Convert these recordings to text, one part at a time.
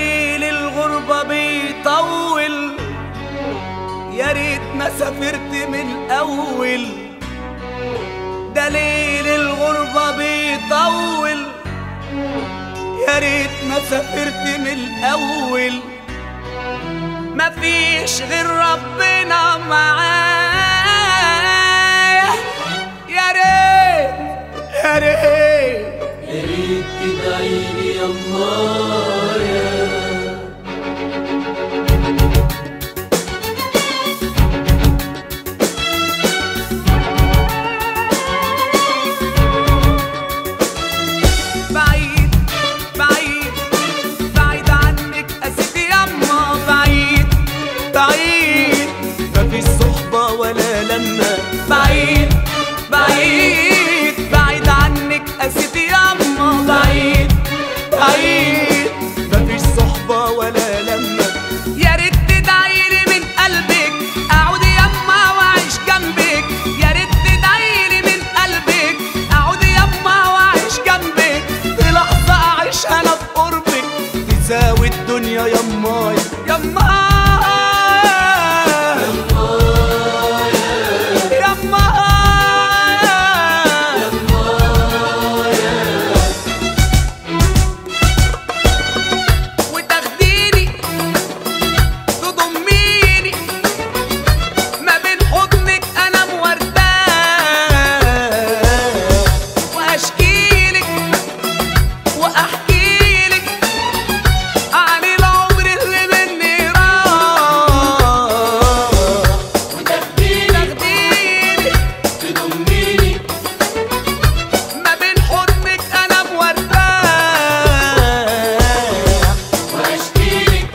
دليل الغربة بيطول يا ريت ما سافرت من الأول دليل الغربة بيطول يا ريت ما سافرت من الأول مفيش غير ربنا معايا يا ريت يا ريت يا ريت تدعيلي يا الله يا بعيد بعيد بعيد عنك أسيدي يما بعيد بعيد مفيش صحبة ولا لما بعيد بعيد بعيد عنك أسيدي يما بعيد بعيد مفيش صحبة ولا لما يا ريت تدعيلي من قلبك أعود يما وأعيش جنبك يا ريت تدعيلي من قلبك أعود يما وأعيش جنبك في لحظة أعيش أنا في قربك تساوي الدنيا يما يما يما وتاخديني تضميني ما بين حضنك انا مورداه واشكيلك واحكيلك عن العمر اللي مني راح وتاخديني تاخديني تضميني ما بين حضنك انا مورداه واشكيلك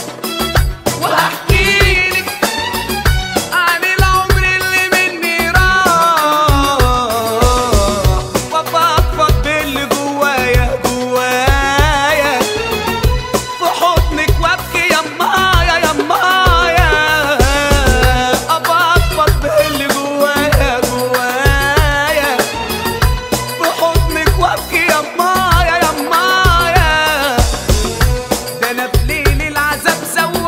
واحكيلك عن العمر اللي مني راح وافضفض باللي جوايا جوايا في حضنك وابكي يمايا يمايا افضفض باللي جوايا جوايا في حضنك وابكي يمايا يمايا ده انا في ليل العذاب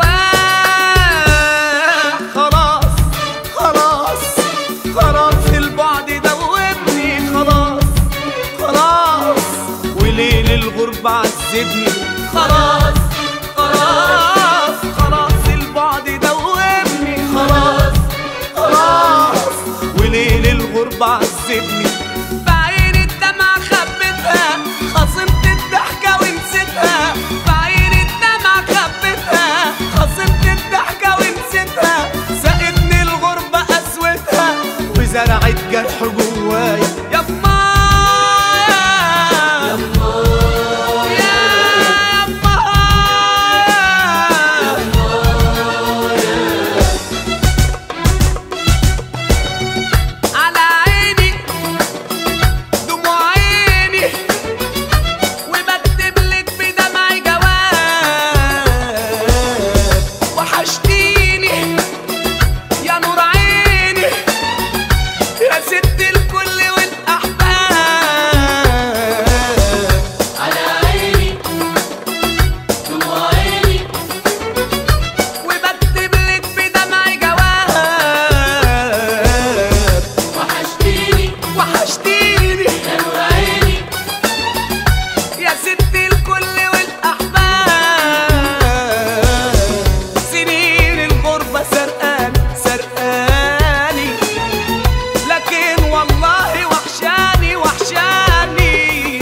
سواح خلاص خلاص خلاص البعد دوبني خلاص خلاص وليل الغربة عذبني خلاص خلاص خلاص البعد دوبني خلاص خلاص وليل الغربة عذبني بعين الدمع خبتها خصمت الضحكة ونسيتها بعين الدمع خبتها خصمت الضحكة ونسيتها سقتني الغربة قسوتها وزرعت جرح جوايا يما يا يما على عيني دموع عيني وبكتب لك بدمعي جواب وحشتيني يا نور عيني يا ست الكل والاحباب على عيني دموع عيني وبكتب لك بدمعي جواب وحشتيني وحشتيني يا نور عيني يا ست الكل والاحباب سنين الغربة سرقان سرقاني لكن والله وحشاني وحشاني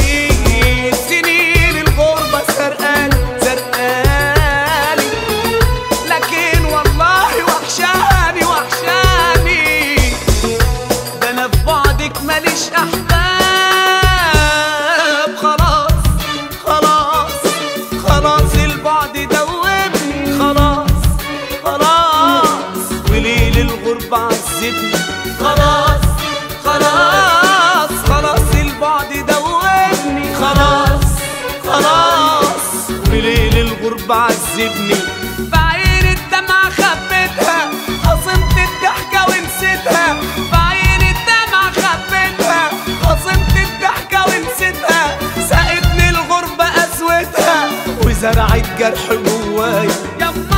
سنين الغربة سرقان سرقاني لكن والله وحشاني وحشاني ده انا في بعدك ماليش احباب خلاص خلاص خلاص البعد دوبني خلاص خلاص وليل الغربة عذبني خلاص خلاص خلاص البعد دوبني خلاص خلاص وليل الغربة عذبني بعين الدمع خبتها خصمت الضحكة ونسيتها بعين الدمع خبتها خصمت الضحكة ونسيتها سقتني الغربة قسوتها وزرعت الجرح جوايا يما